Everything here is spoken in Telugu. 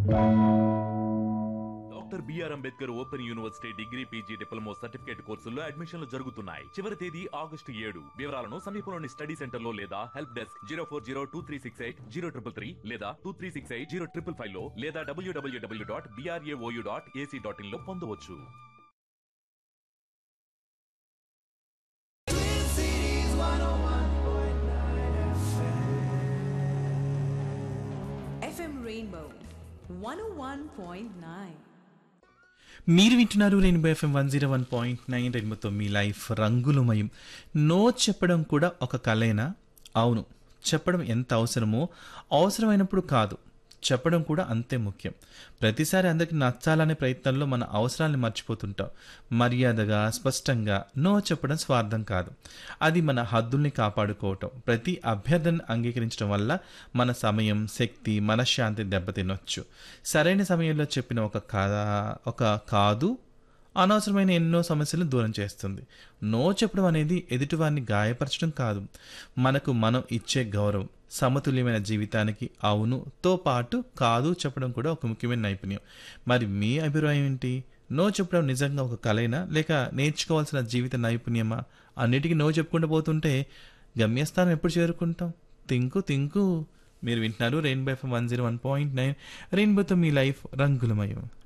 Doctor B R Ambedkar open university degree PG diploma certificate కోర్సుల్లో అడ్మిషన్లు జరుగుతున్నాయి చివరి తేదీ ఆగస్టు ఏడు వివరాలను సమీపంలోని స్టడీ సెంటర్ లో లేదా help desk zero four zero two three six eight zero triple three లేదా two three six eight zero triple five లో లేదా W W W dot B R A O U dot A C dot in లో పొందవచ్చు FM Rainbow 101.9. మీరు వింటున్నారు rainbow FM one zero one point nine రెయిన్బోతో మీ లైఫ్ రంగులమయం నో చెప్పడం కూడా ఒక కళేనా అవును చెప్పడం ఎంత అవసరమో అవసరమైనప్పుడు కాదు చెప్పడం కూడా అంతే ముఖ్యం ప్రతిసారి అందరికి నచ్చాలనే ప్రయత్నంలో మన అవసరాన్ని మర్చిపోతుంటాం మర్యాదగా స్పష్టంగా నో చెప్పడం స్వార్థం కాదు అది మన హద్దుల్ని కాపాడుకోవటం ప్రతి అభ్యర్థన అంగీకరించడం వల్ల మన సమయం శక్తి మనశ్శాంతి దెబ్బతినొచ్చు సరైన సమయంలో చెప్పిన ఒక కా ఒక కాదు అనవసరమైన ఎన్నో సమస్యలను దూరం చేస్తుంది నో చెప్పడం అనేది ఎదుటివారిని గాయపరచడం కాదు మనకు మనం ఇచ్చే గౌరవం సమతుల్యమైన జీవితానికి అవునుతో పాటు కాదు చెప్పడం కూడా ఒక ముఖ్యమైన నైపుణ్యం మరి మీ అభిప్రాయం ఏంటి నో చెప్పడం నిజంగా ఒక కలైనా లేక నేర్చుకోవాల్సిన జీవిత నైపుణ్యమా అన్నిటికీ నో చెప్పుకుంటూ పోతుంటే గమ్యస్థానం ఎప్పుడు చేరుకుంటాం తింకు తింకు మీరు వింటున్నారు rainbow FM one zero one point nine రెయిన్బోతో మీ లైఫ్ రంగులమయం